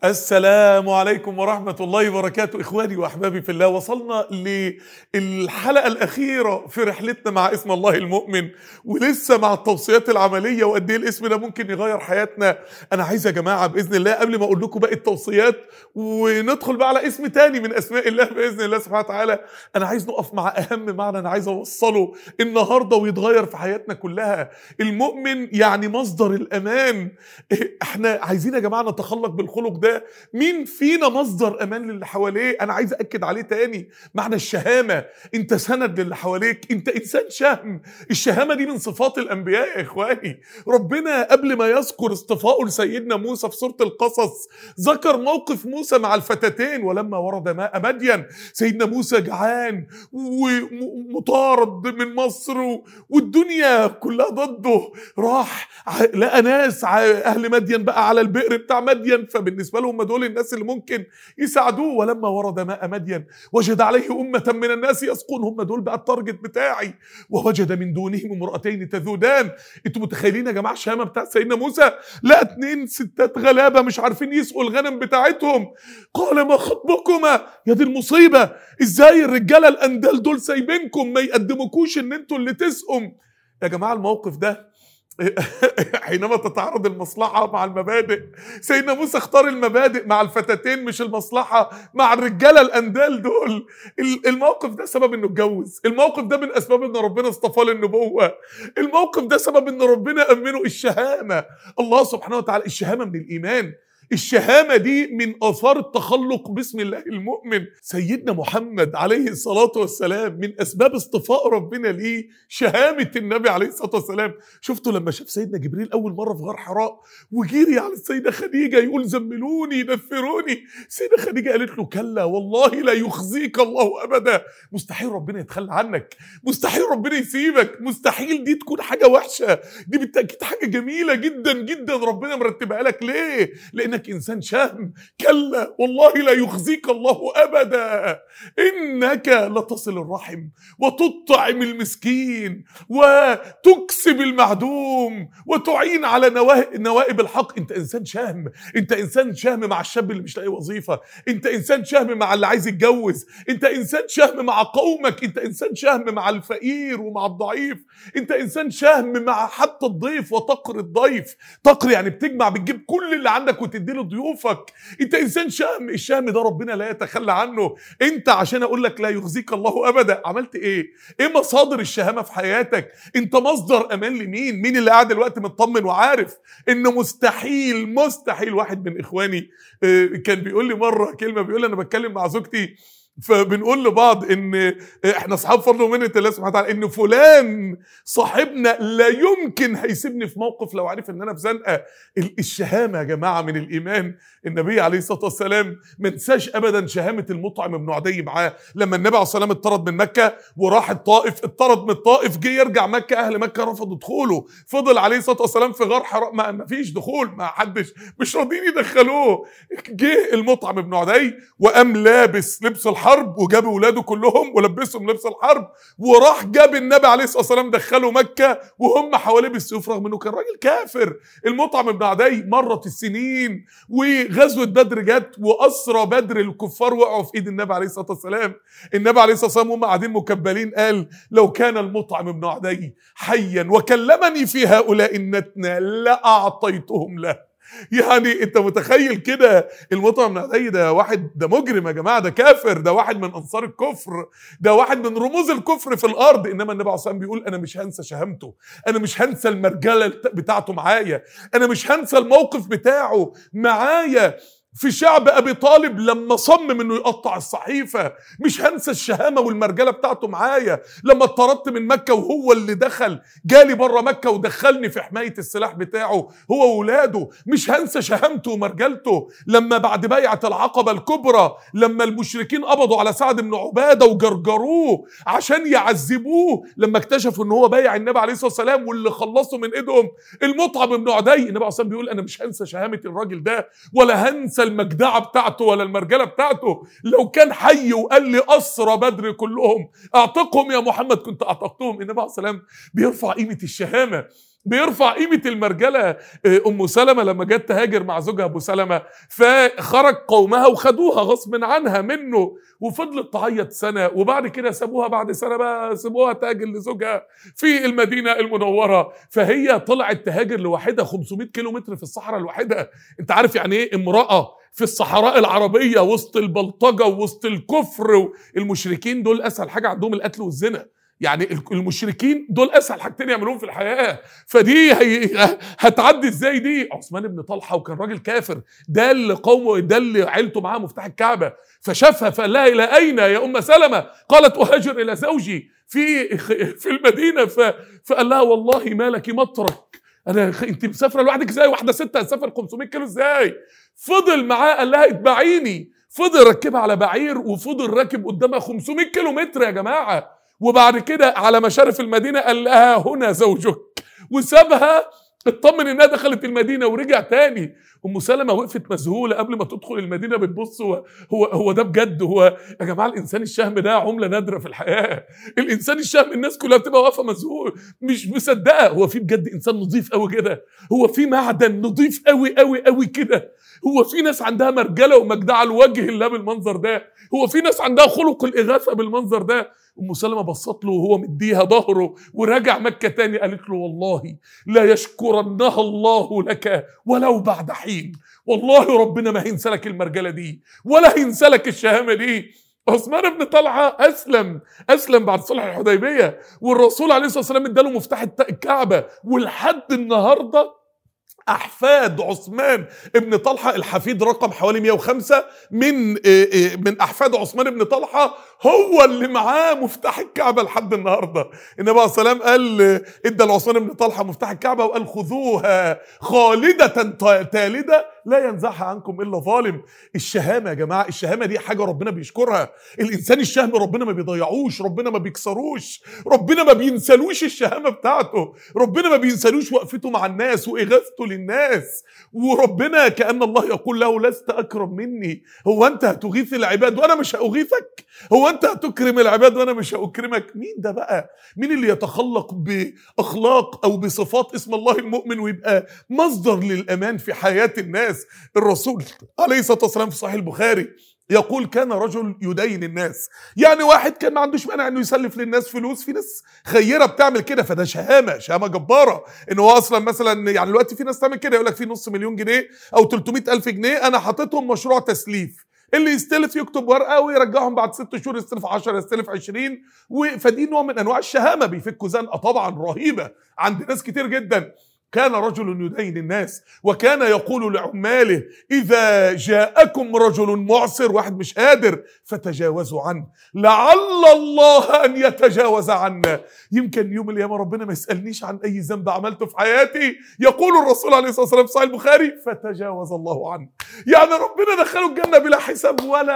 السلام عليكم ورحمة الله وبركاته إخواني وأحبابي في الله وصلنا للحلقة الأخيرة في رحلتنا مع اسم الله المؤمن ولسه مع التوصيات العملية وقد إيه الاسم ده ممكن يغير حياتنا أنا عايز يا جماعة بإذن الله قبل ما أقول لكم باقي التوصيات وندخل بقى على اسم تاني من أسماء الله بإذن الله سبحانه وتعالى أنا عايز نقف مع أهم معنى أنا عايز أوصله النهاردة ويتغير في حياتنا كلها المؤمن يعني مصدر الأمان إحنا عايزين يا جماعة نتخلق بالخلق ده مين فينا مصدر امان للي حواليه انا عايز اكد عليه تاني معنى الشهامه انت سند للي حواليك انت انسان شهم الشهامه دي من صفات الانبياء يا اخواني ربنا قبل ما يذكر اصطفاءه لسيدنا موسى في سوره القصص ذكر موقف موسى مع الفتاتين ولما ورد ماء مدين سيدنا موسى جعان ومطارد من مصر والدنيا كلها ضده راح لقى ناس اهل مدين بقى على البئر بتاع مدين فبالنسبه له هم دول الناس اللي ممكن يساعدوه ولما ورد ماء مدين وجد عليه أمة من الناس يسقون هم دول بقى التارجت بتاعي ووجد من دونهم امرأتين تذودان انتوا متخيلين يا جماعة الشهامة بتاع سيدنا موسى لا اتنين ستات غلابة مش عارفين يسقوا الغنم بتاعتهم قال ما خطبكما يا دي المصيبة ازاي الرجالة الاندال دول سايبينكم ما يقدموكوش ان انتوا اللي تسقوا يا جماعة الموقف ده حينما تتعارض المصلحة مع المبادئ سيدنا موسى اختار المبادئ مع الفتاتين مش المصلحة مع الرجالة الأندال دول الموقف ده سبب انه اتجوز الموقف ده من أسباب ان ربنا اصطفاه للنبوة الموقف ده سبب ان ربنا أمنه الشهامة الله سبحانه وتعالى الشهامة من الإيمان الشهامة دي من آثار التخلق باسم الله المؤمن سيدنا محمد عليه الصلاة والسلام من أسباب اصطفاء ربنا ليه شهامة النبي عليه الصلاة والسلام شفتوا لما شاف سيدنا جبريل أول مرة في غار حراء وجيري على السيدة خديجة يقول زملوني نفروني السيدة خديجة قالت له كلا والله لا يخزيك الله أبدا مستحيل ربنا يتخلى عنك مستحيل ربنا يسيبك مستحيل دي تكون حاجة وحشة دي بالتأكيد حاجة جميلة جدا جدا ربنا مرتبها لك ليه لأنك انك انسان شهم كلا والله لا يخزيك الله ابدا انك لتصل الرحم وتطعم المسكين وتكسب المعدوم وتعين على نوائب الحق انت انسان شهم انت انسان شهم مع الشاب اللي مش لاقي وظيفه انت انسان شهم مع اللي عايز يتجوز انت انسان شهم مع قومك انت انسان شهم مع الفقير ومع الضعيف انت انسان شهم مع حتى الضيف وتقر الضيف تقر يعني بتجمع بتجيب كل اللي عندك وتدي له ضيوفك انت انسان شهم الشهم ده ربنا لا يتخلى عنه انت عشان اقول لك لا يخزيك الله ابدا عملت ايه ايه مصادر الشهامه في حياتك انت مصدر امان لمين مين اللي قاعد دلوقتي مطمن وعارف ان مستحيل مستحيل واحد من اخواني كان بيقول لي مره كلمه بيقول لي انا بتكلم مع زوجتي فبنقول لبعض ان احنا اصحاب فضل ومنة الله سبحانه وتعالى ان فلان صاحبنا لا يمكن هيسيبني في موقف لو عارف ان انا في زنقه الشهامه يا جماعه من الايمان النبي عليه الصلاه والسلام ما انساش ابدا شهامه المطعم بن عدي معاه لما النبي عليه الصلاه والسلام اتطرد من مكه وراح الطائف اتطرد من الطائف جه يرجع مكه اهل مكه رفضوا دخوله فضل عليه الصلاه والسلام في غار حراء ما فيش دخول ما حدش مش راضيين يدخلوه جه المطعم بن عدي وقام لابس لبس الحرب وجاب ولاده كلهم ولبسهم لبس الحرب وراح جاب النبي عليه الصلاه والسلام دخله مكه وهم حواليه بالسيوف رغم انه كان راجل كافر المطعم بن عدي مرت السنين وغزوه بدر جت واسرى بدر الكفار وقعوا في ايد النبي عليه الصلاه والسلام النبي عليه الصلاه والسلام هم قاعدين مكبلين قال لو كان المطعم بن عدي حيا وكلمني في هؤلاء النتنى لاعطيتهم له يعني انت متخيل كده المطعم بن عدي ده واحد ده مجرم يا جماعه ده كافر ده واحد من انصار الكفر ده واحد من رموز الكفر في الارض انما النبي عليه الصلاه بيقول انا مش هنسى شهامته انا مش هنسى المرجله بتاعته معايا انا مش هنسى الموقف بتاعه معايا في شعب ابي طالب لما صمم انه يقطع الصحيفه مش هنسى الشهامه والمرجله بتاعته معايا لما اتطردت من مكه وهو اللي دخل جالي بره مكه ودخلني في حمايه السلاح بتاعه هو وولاده مش هنسى شهامته ومرجلته لما بعد بيعه العقبه الكبرى لما المشركين قبضوا على سعد بن عباده وجرجروه عشان يعذبوه لما اكتشفوا ان هو بايع النبي عليه الصلاه والسلام واللي خلصوا من ايدهم المطعم بن عدي النبي عليه الصلاه بيقول انا مش هنسى شهامه الراجل ده ولا هنسى المجدعه بتاعته ولا المرجله بتاعته لو كان حي وقال لي اسرى بدر كلهم اعتقهم يا محمد كنت اعتقتهم النبي عليه الصلاه والسلام بيرفع قيمه الشهامه بيرفع قيمة المرجلة آه، أم سلمة لما جت تهاجر مع زوجها أبو سلمة فخرج قومها وخدوها غصب عنها منه وفضلت تعيط سنة وبعد كده سابوها بعد سنة بقى سابوها تهاجر لزوجها في المدينة المنورة فهي طلعت تهاجر لوحدها 500 كيلو متر في الصحراء الواحدة انت عارف يعني ايه امرأة في الصحراء العربية وسط البلطجة وسط الكفر المشركين دول أسهل حاجة عندهم القتل والزنا يعني المشركين دول اسهل حاجتين يعملوهم في الحياه فدي هي هتعدي ازاي دي عثمان بن طلحه وكان راجل كافر ده اللي قومه ده اللي عيلته معاه مفتاح الكعبه فشافها فقال لها الى اين يا ام سلمه قالت اهاجر الى زوجي في في المدينه ف فقال لها والله ما لك مطرك انا انت مسافره لوحدك ازاي واحده ست هتسافر 500 كيلو ازاي فضل معاه قال لها اتبعيني فضل ركبها على بعير وفضل راكب قدامها 500 كيلو متر يا جماعه وبعد كده على مشارف المدينه قال لها هنا زوجك وسابها اطمن انها دخلت المدينه ورجع تاني ام سلمه وقفت مذهوله قبل ما تدخل المدينه بتبص هو هو هو ده بجد هو يا جماعه الانسان الشهم ده عمله نادره في الحياه الانسان الشهم الناس كلها بتبقى واقفه مذهول مش مصدقه هو في بجد انسان نظيف قوي كده هو في معدن نظيف قوي قوي قوي كده هو في ناس عندها مرجله ومجدعه لوجه الله بالمنظر ده هو في ناس عندها خلق الاغاثه بالمنظر ده ام سلمه بصت له وهو مديها ظهره ورجع مكه تاني قالت له والله لا يشكرنها الله لك ولو بعد حين والله ربنا ما هينسى لك المرجله دي ولا هينسى لك الشهامه دي عثمان بن طلحه اسلم اسلم بعد صلح الحديبيه والرسول عليه الصلاه والسلام اداله مفتاح الكعبه ولحد النهارده احفاد عثمان ابن طلحه الحفيد رقم حوالي 105 من من احفاد عثمان بن طلحه هو اللي معاه مفتاح الكعبه لحد النهارده النبي عليه السلام قال ادى لعثمان بن طلحه مفتاح الكعبه وقال خذوها خالده تالده لا ينزعها عنكم الا ظالم الشهامه يا جماعه الشهامه دي حاجه ربنا بيشكرها الانسان الشهم ربنا ما بيضيعوش ربنا ما بيكسروش ربنا ما بينسلوش الشهامه بتاعته ربنا ما بينسلوش وقفته مع الناس واغاثته للناس وربنا كان الله يقول له لست اكرم مني هو انت هتغيث العباد وانا مش هاغيثك هو انت هتكرم العباد وانا مش هاكرمك مين ده بقى مين اللي يتخلق باخلاق او بصفات اسم الله المؤمن ويبقى مصدر للامان في حياه الناس الرسول عليه الصلاه والسلام في صحيح البخاري يقول كان رجل يدين الناس يعني واحد كان ما عندوش مانع انه يسلف للناس فلوس في ناس خيره بتعمل كده فده شهامه شهامه جباره ان هو اصلا مثلا يعني دلوقتي في ناس تعمل كده يقول لك في نص مليون جنيه او 300 الف جنيه انا حاططهم مشروع تسليف اللي يستلف يكتب ورقه ويرجعهم بعد ست شهور يستلف 10 يستلف 20 فدي نوع من انواع الشهامه بيفكوا زنقه طبعا رهيبه عند ناس كتير جدا كان رجل يدين الناس وكان يقول لعماله إذا جاءكم رجل معسر واحد مش قادر فتجاوزوا عنه لعل الله أن يتجاوز عنا يمكن يوم القيامة ربنا ما يسألنيش عن أي ذنب عملته في حياتي يقول الرسول عليه الصلاة والسلام في صحيح البخاري فتجاوز الله عنه يعني ربنا دخله الجنة بلا حساب ولا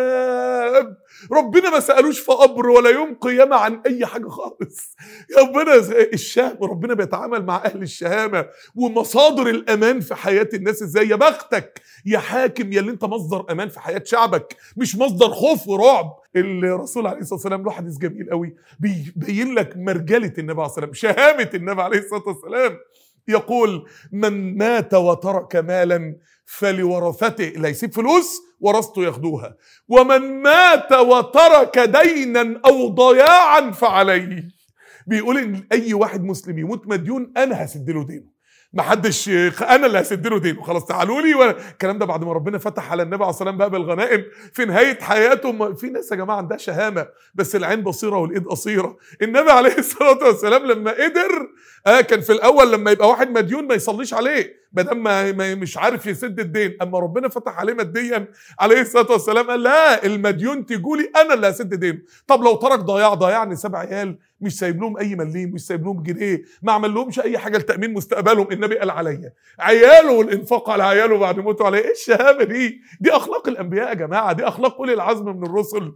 عذاب ربنا ما سألوش في قبر ولا يوم قيامة عن أي حاجة خالص ربنا الشهم ربنا بيتعامل مع أهل الشهامة السلامه ومصادر الامان في حياه الناس ازاي يا بختك يا حاكم يا اللي انت مصدر امان في حياه شعبك مش مصدر خوف ورعب الرسول عليه الصلاه والسلام له حديث جميل قوي بيبين لك مرجله النبي عليه الصلاه والسلام شهامه النبي عليه الصلاه والسلام يقول من مات وترك مالا فلورثته اللي هيسيب فلوس ورثته ياخدوها ومن مات وترك دينا او ضياعا فعليه بيقول ان اي واحد مسلم يموت مديون انا هسد له دينه ما حدش انا اللي هسد له دينه خلاص تعالوا لي الكلام ده بعد ما ربنا فتح على النبي عليه الصلاه والسلام بقى بالغنائم في نهايه حياته في ناس يا جماعه عندها شهامه بس العين بصيره والايد قصيره النبي عليه الصلاه والسلام لما قدر آه كان في الاول لما يبقى واحد مديون ما يصليش عليه ما دام ما مش عارف يسد الدين اما ربنا فتح عليه ماديا عليه الصلاه والسلام قال لا المديون تجولي انا اللي هسد دينه طب لو ترك ضياع ضيعني سبع عيال مش سايب لهم اي مليم مش سايب لهم جنيه ما عمل لهمش اي حاجه لتامين مستقبلهم النبي قال عليا عياله والانفاق على عياله بعد موته عليه ايه الشهامه دي دي اخلاق الانبياء يا جماعه دي اخلاق اولي العزم من الرسل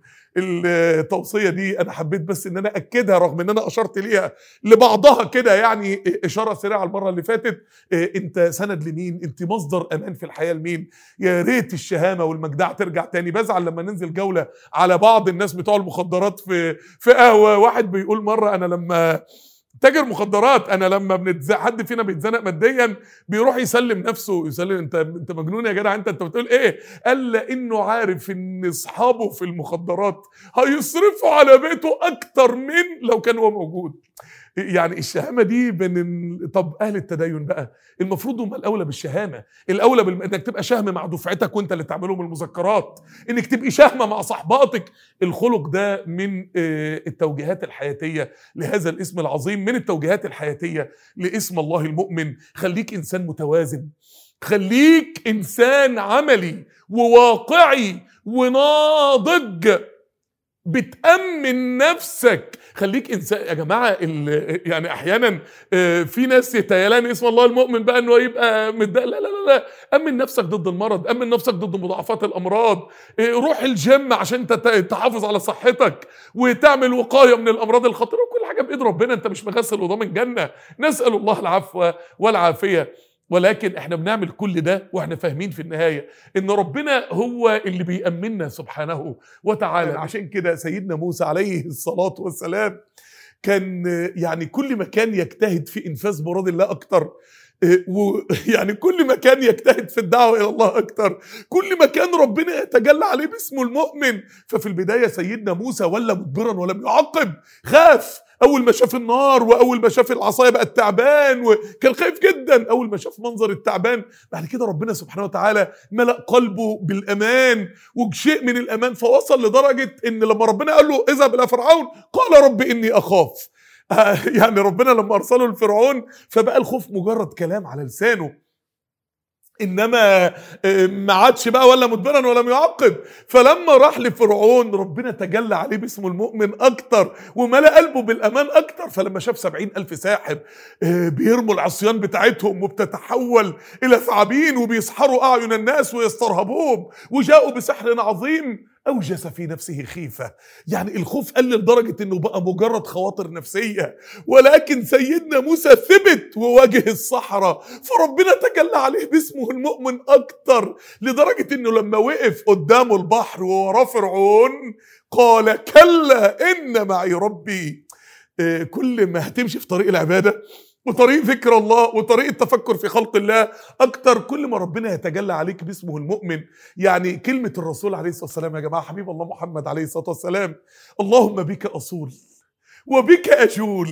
التوصيه دي انا حبيت بس ان انا اكدها رغم ان انا اشرت ليها لبعضها كده يعني اشاره سريعه المره اللي فاتت انت سند لمين انت مصدر امان في الحياه لمين يا ريت الشهامه والمجدعه ترجع تاني بزعل لما ننزل جوله على بعض الناس بتوع المخدرات في في قهوه واحد بيقول مره انا لما تاجر مخدرات انا لما بنتز... حد فينا بيتزنق ماديا بيروح يسلم نفسه يسلم انت انت مجنون يا جدع انت انت بتقول ايه قال لانه عارف ان اصحابه في المخدرات هيصرفوا على بيته اكتر من لو كان هو موجود يعني الشهامه دي بين طب اهل التدين بقى المفروض هم الاولى بالشهامه الاولى بالم... انك تبقى شهم مع دفعتك وانت اللي تعملهم المذكرات انك تبقي شهمه مع صحباتك الخلق ده من التوجيهات الحياتيه لهذا الاسم العظيم من التوجيهات الحياتيه لاسم الله المؤمن خليك انسان متوازن خليك انسان عملي وواقعي وناضج بتأمن نفسك خليك انسان يا جماعه يعني احيانا في ناس يتيالان اسم الله المؤمن بقى انه يبقى متضايق لا لا لا لا امن نفسك ضد المرض امن نفسك ضد مضاعفات الامراض روح الجيم عشان تحافظ على صحتك وتعمل وقايه من الامراض الخطيره وكل حاجه بايد ربنا انت مش مغسل وضامن جنه نسال الله العفو والعافيه ولكن احنا بنعمل كل ده واحنا فاهمين في النهايه ان ربنا هو اللي بيأمننا سبحانه وتعالى عشان كده سيدنا موسى عليه الصلاه والسلام كان يعني كل ما كان يجتهد في انفاذ مراد الله اكتر ويعني كل ما كان يجتهد في الدعوه الى الله اكتر كل ما كان ربنا يتجلى عليه باسمه المؤمن ففي البدايه سيدنا موسى ولا مدبرا ولم يعقب خاف اول ما شاف النار واول ما شاف العصايه بقى التعبان وكان خايف جدا اول ما شاف منظر التعبان بعد كده ربنا سبحانه وتعالى ملا قلبه بالامان وشيء من الامان فوصل لدرجه ان لما ربنا قال له اذهب الى فرعون قال رب اني اخاف يعني ربنا لما ارسله لفرعون فبقى الخوف مجرد كلام على لسانه انما ما عادش بقى ولا مدبرا ولم يعقب فلما راح لفرعون ربنا تجلى عليه باسمه المؤمن اكتر وملا قلبه بالامان اكتر فلما شاف سبعين الف ساحر بيرموا العصيان بتاعتهم وبتتحول الى ثعابين وبيسحروا اعين الناس ويسترهبوهم وجاءوا بسحر عظيم اوجس في نفسه خيفه يعني الخوف قل لدرجه انه بقى مجرد خواطر نفسيه ولكن سيدنا موسى ثبت وواجه الصحراء فربنا تجلى عليه باسمه المؤمن اكتر لدرجه انه لما وقف قدامه البحر ووراه فرعون قال كلا ان معي ربي كل ما هتمشي في طريق العباده وطريق ذكر الله وطريق التفكر في خلق الله اكتر كل ما ربنا يتجلى عليك باسمه المؤمن يعني كلمه الرسول عليه الصلاه والسلام يا جماعه حبيب الله محمد عليه الصلاه والسلام اللهم بك اصول وبك اجول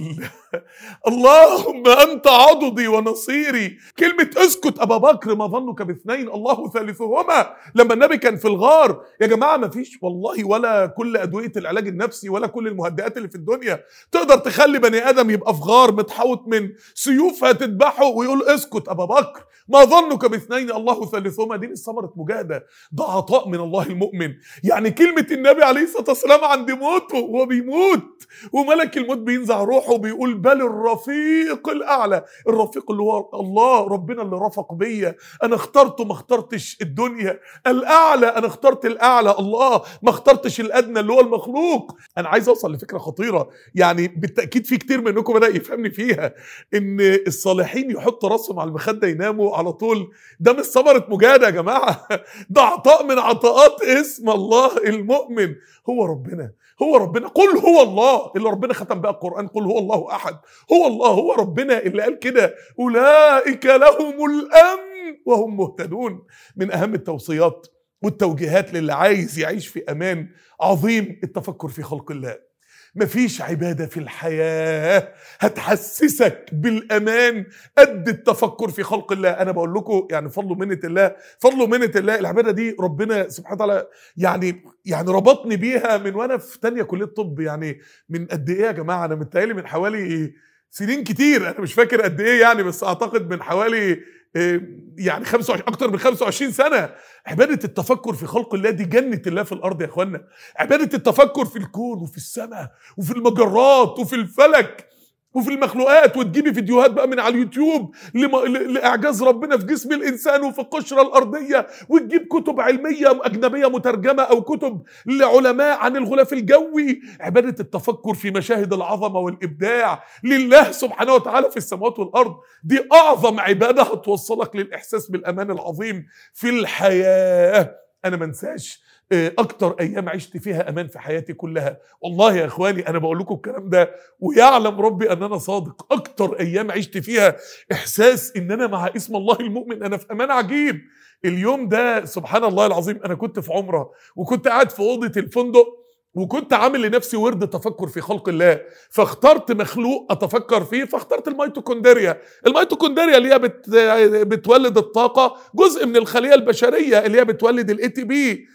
اللهم انت عضدي ونصيري كلمه اسكت ابا بكر ما ظنك باثنين الله ثالثهما لما النبي كان في الغار يا جماعه ما فيش والله ولا كل ادويه العلاج النفسي ولا كل المهدئات اللي في الدنيا تقدر تخلي بني ادم يبقى في غار متحوط من سيوف هتذبحه ويقول اسكت ابا بكر ما ظنك باثنين الله ثالثهما دي مش ثمره مجاهده ده عطاء من الله المؤمن يعني كلمه النبي عليه الصلاه والسلام عند موته وهو بيموت وملك الموت بينزع روحه وبيقول بل الرفيق الاعلى الرفيق اللي هو الله ربنا اللي رفق بيا انا اخترته ما اخترتش الدنيا الاعلى انا اخترت الاعلى الله ما اخترتش الادنى اللي هو المخلوق انا عايز اوصل لفكره خطيره يعني بالتاكيد في كتير منكم بدا يفهمني فيها ان الصالحين يحطوا راسهم على المخده يناموا على طول ده مش ثمره مجاهده يا جماعه ده عطاء من عطاءات اسم الله المؤمن هو ربنا هو ربنا قل هو الله اللي ربنا ختم بقى القرآن قل هو الله أحد هو الله هو ربنا اللي قال كده أولئك لهم الأمن وهم مهتدون من أهم التوصيات والتوجيهات للي عايز يعيش في أمان عظيم التفكر في خلق الله مفيش عبادة في الحياة هتحسسك بالأمان قد التفكر في خلق الله أنا بقول لكم يعني فضلوا منة الله فضلوا منة الله العبادة دي ربنا سبحانه وتعالى يعني يعني ربطني بيها من وأنا في تانية كلية طب يعني من قد إيه يا جماعة أنا متهيألي من حوالي سنين كتير أنا مش فاكر قد إيه يعني بس أعتقد من حوالي يعني 25 اكتر من 25 سنه عباده التفكر في خلق الله دي جنه الله في الارض يا اخوانا عباده التفكر في الكون وفي السماء وفي المجرات وفي الفلك وفي المخلوقات وتجيبي فيديوهات بقى من على اليوتيوب لم... لاعجاز ربنا في جسم الانسان وفي القشره الارضيه وتجيب كتب علميه اجنبيه مترجمه او كتب لعلماء عن الغلاف الجوي عباده التفكر في مشاهد العظمه والابداع لله سبحانه وتعالى في السماوات والارض دي اعظم عباده هتوصلك للاحساس بالامان العظيم في الحياه انا ما انساش آه، اكتر ايام عشت فيها امان في حياتي كلها والله يا اخواني انا بقول لكم الكلام ده ويعلم ربي ان انا صادق اكتر ايام عشت فيها احساس ان انا مع اسم الله المؤمن انا في امان عجيب اليوم ده سبحان الله العظيم انا كنت في عمره وكنت قاعد في اوضه الفندق وكنت عامل لنفسي ورد تفكر في خلق الله فاخترت مخلوق اتفكر فيه فاخترت الميتوكوندريا الميتوكوندريا اللي هي بت بتولد الطاقه جزء من الخليه البشريه اللي هي بتولد الاي تي بي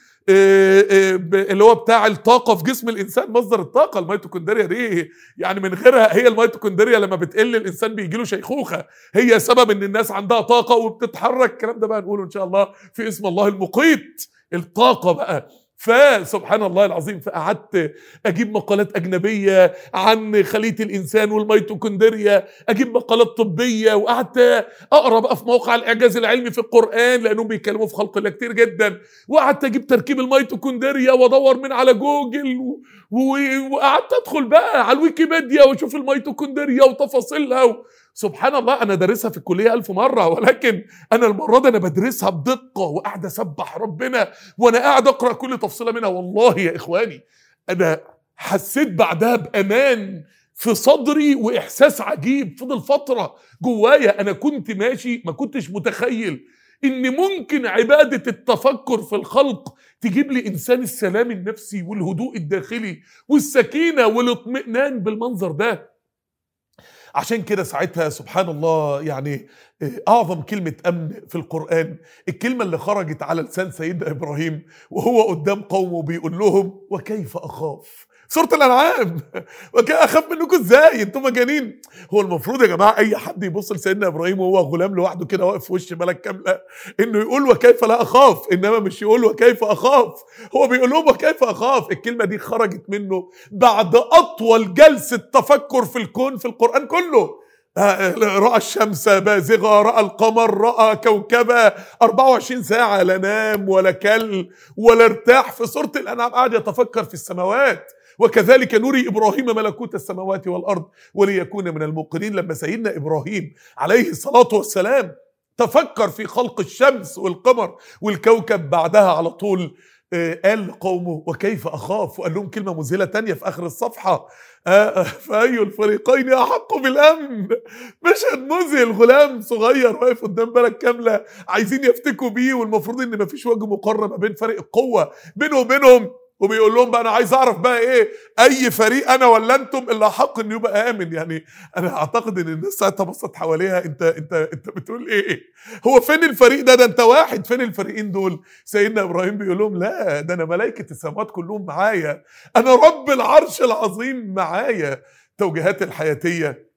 اللي هو بتاع الطاقه في جسم الانسان مصدر الطاقه الميتوكوندريا دي يعني من غيرها هي الميتوكوندريا لما بتقل الانسان بيجي له شيخوخه هي سبب ان الناس عندها طاقه وبتتحرك الكلام ده بقى نقوله ان شاء الله في اسم الله المقيت الطاقه بقى فسبحان الله العظيم فقعدت اجيب مقالات اجنبيه عن خليه الانسان والميتوكوندريا اجيب مقالات طبيه وقعدت اقرا بقى في موقع الاعجاز العلمي في القران لانهم بيتكلموا في خلق الله كتير جدا وقعدت اجيب تركيب الميتوكوندريا وادور من على جوجل و... و... وقعدت ادخل بقى على الويكيبيديا واشوف الميتوكوندريا وتفاصيلها و... سبحان الله انا دارسها في الكليه ألف مره ولكن انا المره دي انا بدرسها بدقه وقاعد اسبح ربنا وانا قاعد اقرا كل تفصيله منها والله يا اخواني انا حسيت بعدها بامان في صدري واحساس عجيب فضل فتره جوايا انا كنت ماشي ما كنتش متخيل ان ممكن عباده التفكر في الخلق تجيب لي انسان السلام النفسي والهدوء الداخلي والسكينه والاطمئنان بالمنظر ده عشان كده ساعتها سبحان الله يعني اعظم كلمه امن في القران الكلمه اللي خرجت على لسان سيدنا ابراهيم وهو قدام قومه بيقول لهم وكيف اخاف سوره الانعام اخاف منكم ازاي انتوا مجانين هو المفروض يا جماعه اي حد يبص لسيدنا ابراهيم وهو غلام لوحده كده واقف في وش ملك كامله انه يقول وكيف لا اخاف انما مش يقول وكيف اخاف هو بيقول لهم وكيف اخاف الكلمه دي خرجت منه بعد اطول جلسه تفكر في الكون في القران كله راى الشمس بازغه راى القمر راى كوكبه 24 ساعه لا نام ولا كل ولا ارتاح في سوره الانعام قاعد يتفكر في السماوات وكذلك نري ابراهيم ملكوت السماوات والارض وليكون من الموقنين لما سيدنا ابراهيم عليه الصلاه والسلام تفكر في خلق الشمس والقمر والكوكب بعدها على طول قال لقومه وكيف اخاف وقال لهم كلمه مذهله تانية في اخر الصفحه آه فاي الفريقين احق بالامن مشهد مذهل غلام صغير واقف قدام بلد كامله عايزين يفتكوا بيه والمفروض ان مفيش وجه مقارنه ما بين فرق القوه بينه وبينهم وبيقول لهم بقى انا عايز اعرف بقى ايه اي فريق انا ولا انتم اللي حق انه يبقى امن يعني انا اعتقد ان الناس ساعتها بصت حواليها انت انت انت بتقول ايه هو فين الفريق ده ده انت واحد فين الفريقين دول سيدنا ابراهيم بيقول لهم لا ده انا ملائكه السماوات كلهم معايا انا رب العرش العظيم معايا توجيهات الحياتيه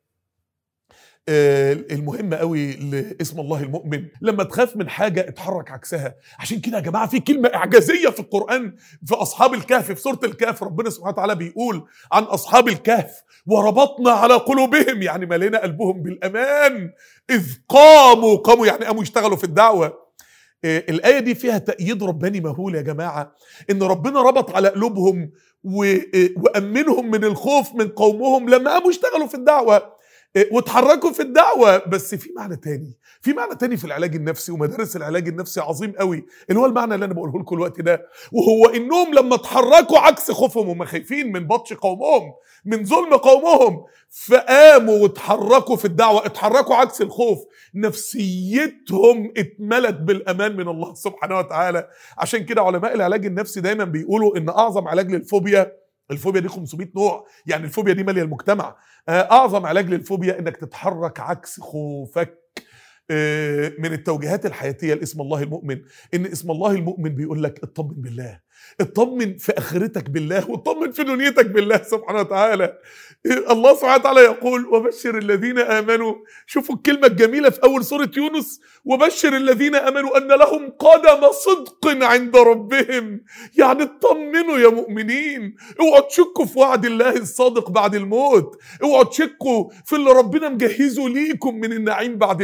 المهم قوي لاسم الله المؤمن لما تخاف من حاجه اتحرك عكسها عشان كده يا جماعه في كلمه اعجازيه في القران في اصحاب الكهف في سوره الكهف ربنا سبحانه وتعالى بيقول عن اصحاب الكهف وربطنا على قلوبهم يعني ملينا قلبهم بالامان اذ قاموا قاموا يعني قاموا يشتغلوا في الدعوه الآية دي فيها تأييد رباني مهول يا جماعة إن ربنا ربط على قلوبهم وأمنهم من الخوف من قومهم لما قاموا يشتغلوا في الدعوة وتحركوا في الدعوة بس في معنى تاني في معنى تاني في العلاج النفسي ومدارس العلاج النفسي عظيم قوي اللي هو المعنى اللي انا بقوله لكم الوقت ده وهو انهم لما اتحركوا عكس خوفهم هم خايفين من بطش قومهم من ظلم قومهم فقاموا واتحركوا في الدعوة اتحركوا عكس الخوف نفسيتهم اتملت بالامان من الله سبحانه وتعالى عشان كده علماء العلاج النفسي دايما بيقولوا ان اعظم علاج للفوبيا الفوبيا دي 500 نوع يعني الفوبيا دي ماليه المجتمع اعظم علاج للفوبيا انك تتحرك عكس خوفك من التوجيهات الحياتيه لاسم الله المؤمن ان اسم الله المؤمن بيقول لك اطمن بالله اطمن في اخرتك بالله واطمن في دنيتك بالله سبحانه وتعالى الله سبحانه وتعالى يقول وبشر الذين امنوا شوفوا الكلمه الجميله في اول سوره يونس وبشر الذين امنوا ان لهم قدم صدق عند ربهم يعني اطمنوا يا مؤمنين اوعوا تشكوا في وعد الله الصادق بعد الموت اوعوا تشكوا في اللي ربنا مجهزه ليكم من النعيم بعد الموت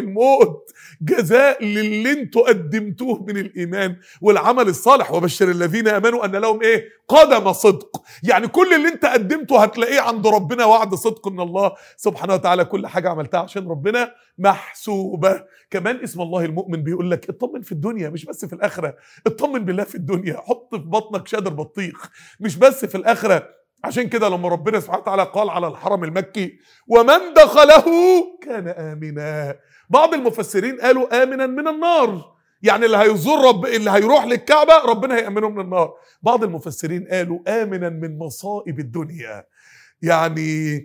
موت جزاء للي انتوا قدمتوه من الايمان والعمل الصالح وبشر الذين امنوا ان لهم ايه قدم صدق يعني كل اللي انت قدمته هتلاقيه عند ربنا وعد صدق من الله سبحانه وتعالى كل حاجه عملتها عشان ربنا محسوبه كمان اسم الله المؤمن بيقول لك اطمن في الدنيا مش بس في الاخره اطمن بالله في الدنيا حط في بطنك شادر بطيخ مش بس في الاخره عشان كده لما ربنا سبحانه وتعالى قال على الحرم المكي ومن دخله كان امنا بعض المفسرين قالوا امنا من النار يعني اللي هيزور رب اللي هيروح للكعبه ربنا هيامنه من النار بعض المفسرين قالوا امنا من مصائب الدنيا يعني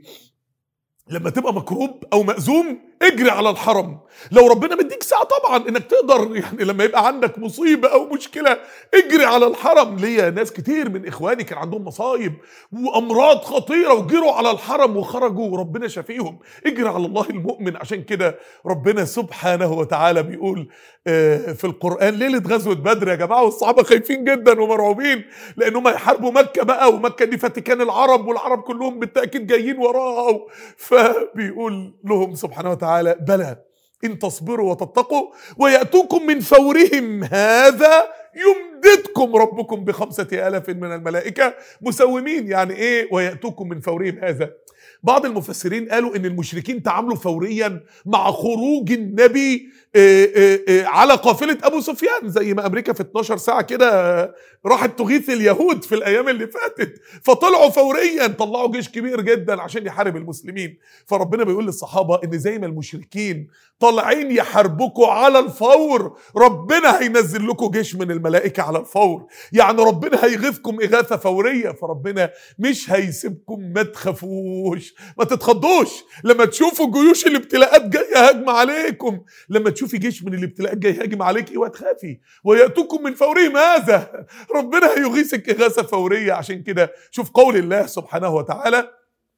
لما تبقى مكروب او مأزوم اجري على الحرم لو ربنا مديك ساعة طبعا انك تقدر يعني لما يبقى عندك مصيبة او مشكلة اجري على الحرم ليا ناس كتير من اخواني كان عندهم مصايب وامراض خطيرة وجروا على الحرم وخرجوا وربنا شافيهم اجري على الله المؤمن عشان كده ربنا سبحانه وتعالى بيقول آه، في القرآن ليلة غزوة بدر يا جماعة والصحابة خايفين جدا ومرعوبين لانهم هيحاربوا مكة بقى ومكة دي فاتيكان العرب والعرب كلهم بالتأكيد جايين وراها فبيقول لهم سبحانه وتعالى بلى إن تصبروا وتتقوا ويأتوكم من فورهم هذا يمددكم ربكم بخمسة آلاف من الملائكة مسومين يعني إيه ويأتوكم من فورهم هذا بعض المفسرين قالوا ان المشركين تعاملوا فوريا مع خروج النبي آه، آه، آه، على قافله ابو سفيان زي ما امريكا في 12 ساعه كده راحت تغيث اليهود في الايام اللي فاتت فطلعوا فوريا طلعوا جيش كبير جدا عشان يحارب المسلمين فربنا بيقول للصحابه ان زي ما المشركين طالعين يحاربوكوا على الفور ربنا هينزل لكم جيش من الملائكه على الفور يعني ربنا هيغيثكم اغاثه فوريه فربنا مش هيسيبكم ما تخافوش ما تتخضوش لما تشوفوا جيوش الابتلاءات جايه هاجمه عليكم لما تشوفي جيش من الابتلاءات جاي هاجم عليك اوعى تخافي وياتوكم من فورهم هذا ربنا هيغيثك اغاثه فوريه عشان كده شوف قول الله سبحانه وتعالى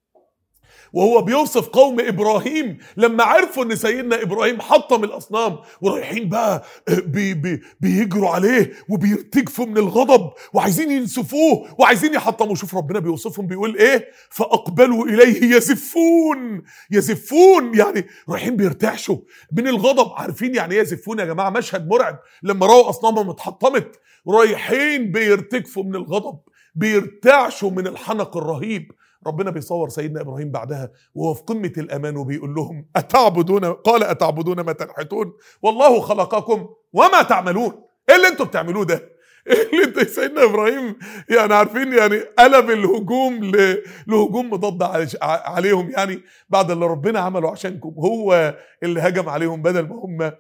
وهو بيوصف قوم ابراهيم لما عرفوا ان سيدنا ابراهيم حطم الاصنام ورايحين بقى بي بي بيجروا عليه وبيرتجفوا من الغضب وعايزين ينسفوه وعايزين يحطموا شوف ربنا بيوصفهم بيقول ايه فاقبلوا اليه يزفون يزفون يعني رايحين بيرتعشوا من الغضب عارفين يعني ايه يزفون يا جماعه مشهد مرعب لما راوا اصنامهم اتحطمت رايحين بيرتجفوا من الغضب بيرتعشوا من الحنق الرهيب ربنا بيصور سيدنا ابراهيم بعدها وهو في قمه الامان وبيقول لهم اتعبدون قال اتعبدون ما تنحتون والله خلقكم وما تعملون ايه اللي انتوا بتعملوه ده ايه اللي انت سيدنا ابراهيم يعني عارفين يعني قلب الهجوم ل- لهجوم مضاد على- عليهم يعني بعد اللي ربنا عمله عشانكم هو اللي هجم عليهم بدل ما هم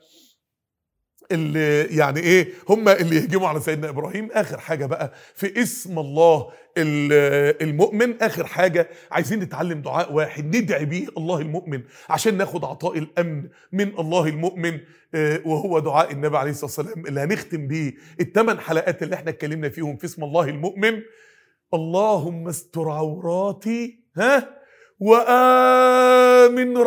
اللي يعني ايه هم اللي يهجموا على سيدنا ابراهيم اخر حاجه بقى في اسم الله ال- المؤمن اخر حاجه عايزين نتعلم دعاء واحد ندعي بيه الله المؤمن عشان ناخد عطاء الامن من الله المؤمن آه، وهو دعاء النبي عليه الصلاه والسلام اللي هنختم بيه الثمان حلقات اللي احنا اتكلمنا فيهم في اسم الله المؤمن اللهم استر عوراتي ها وآمن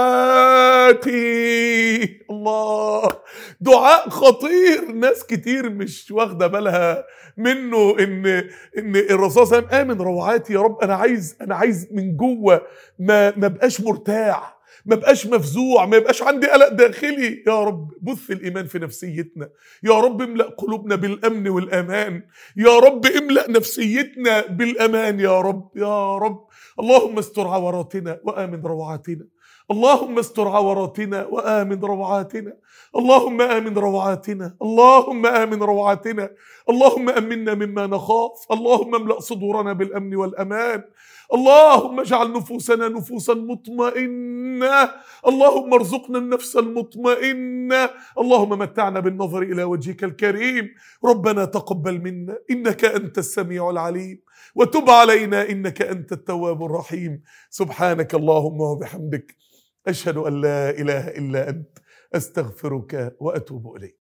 روعاتي الله دعاء خطير ناس كتير مش واخده بالها منه ان ان الرسول صلى الله عليه وسلم امن روعاتي يا رب انا عايز انا عايز من جوه ما ما بقاش مرتاح ما بقاش مفزوع ما يبقاش عندي قلق داخلي يا رب بث الايمان في نفسيتنا يا رب املا قلوبنا بالامن والامان يا رب املا نفسيتنا بالامان يا رب يا رب اللهم استر عوراتنا وامن روعاتنا اللهم استر عوراتنا وامن روعاتنا اللهم امن روعاتنا اللهم امن روعاتنا اللهم امنا مما نخاف اللهم املا صدورنا بالامن والامان اللهم اجعل نفوسنا نفوسا مطمئنه اللهم ارزقنا النفس المطمئنه اللهم متعنا بالنظر الى وجهك الكريم ربنا تقبل منا انك انت السميع العليم وتب علينا انك انت التواب الرحيم سبحانك اللهم وبحمدك اشهد ان لا اله الا انت استغفرك واتوب اليك